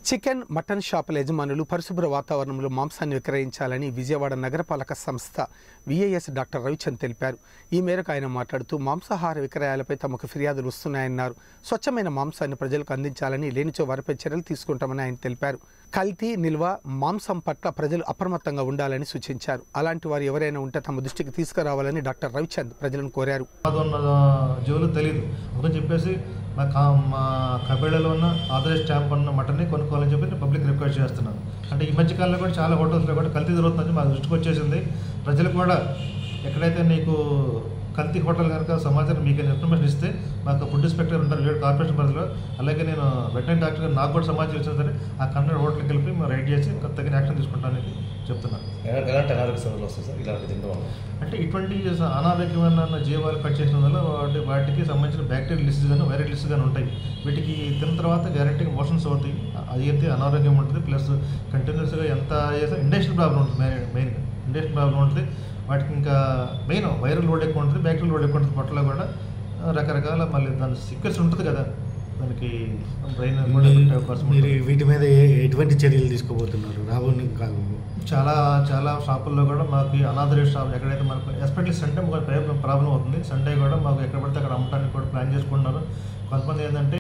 Chicken mutton షాపుల యజమానులు పరిశుభ్ర వాతావరణంలో మాంసాన్ని విక్రయించాలని విజయవాడ నగరపాలక సంస్థ విఐఎస్ డాక్టర్ రవిచంద్ తెలిపారు ఈ మేరకు ఆయన మాట్లాడుతూ మాంసాహార విక్రయాలపై తమకు ఫిర్యాదులు వస్తున్నాయన్నారు స్వచ్ఛమైన మాంసాన్ని ప్రజలకు అందించాలని లేనిచో వారిపై చర్యలు తీసుకుంటామని ఆయన తెలిపారు కల్తీ నిల్వ మాంసం పట్ల ప్రజలు అప్రమత్తంగా ఉండాలని సూచించారు అలాంటి వారు ఎవరైనా ఉంటే తమ దృష్టికి తీసుకురావాలని డాక్టర్ రవిచంద్ ప్రజలను కోరారు ఉన్న జీవులు తెలియదు అందుకని చెప్పేసి మా కా మా కబేళలో ఉన్న ఆధార్ స్టాంప్ ఉన్న మటన్ని కొనుక్కోవాలని చెప్పి నేను పబ్లిక్ రిక్వెస్ట్ చేస్తున్నాను అంటే ఈ మధ్య కాలంలో కూడా చాలా హోటల్స్లో కూడా కల్తీ జరుగుతుంది మా దృష్టికి వచ్చేసింది ప్రజలు కూడా ఎక్కడైతే నీకు కల్తీ హోటల్ కనుక సమాచారం మీకు ఇన్ఫర్మేషన్ ఇస్తే మాకు ఫుడ్ ఇన్స్పెక్టర్ ఉంటారు వీడు కార్పొరేషన్ పరిధిలో అలాగే నేను వెటనరీ డాక్టర్ గారు నాకు కూడా సమాచారం ఇచ్చినా సరే ఆ కన్నడ హోటల్కి వెళ్ళి మేము రైడ్ చేసి తగిన యాక్షన్ తీసుకుంటానని చెప్తున్నాను ఎలాంటి ఎలాంటి అనారోగ్య సమస్యలు వస్తాయి సార్ ఇలాంటి తినడం వల్ల అంటే ఇటువంటి అనారోగ్యమైన జీవాలు కట్ చేసిన వల్ల వాటి వాటికి సంబంధించిన బ్యాక్టీరియల్ లిస్ట్ కానీ వైరల్ లిస్ట్ కానీ ఉంటాయి వీటికి తిన్న తర్వాత గ్యారెంటీగా మోషన్స్ అవుతాయి అది అయితే అనారోగ్యం ఉంటుంది ప్లస్ కంటిన్యూస్గా ఎంత చేసినా ఇండస్ట్రియల్ ప్రాబ్లం ఉంటుంది మెయిన్ మెయిన్గా ఇండస్ట్రియల్ ప్రాబ్లం ఉంటుంది వాటికి ఇంకా మెయిన్ వైరల్ లోడ్ ఎక్కువ ఉంటుంది బ్యాక్టీరియల్ లోడ్ ఎక్కువ ఉంటుంది పొట్టలో కూడా ఆ, రకరకాల మళ్ళీ దాని సిక్కర్స్ ఉంటుంది కదా దానికి బ్రెయిన్ కూడా పెట్టే అవకాశం మీరు ఉంటుంది. వీటి మీద ఏ- ఎటువంటి చర్యలు తీసుకోబోతున్నారు రాబోయే కాలంలో చాలా చాలా షాపుల్లో కూడా మాకు అనాథరేట్ షాప్ ఎక్కడైతే మనకు ఎస్పెషల్లీ సండే మాకు ప్రాబ్లం అవుతుంది సండే కూడా మాకు ఎక్కడ పడితే అక్కడ అమ్మటానికి కూడా ప్లాన్ చేసుకుంటున్నారు కొంతమంది ఏంటంటే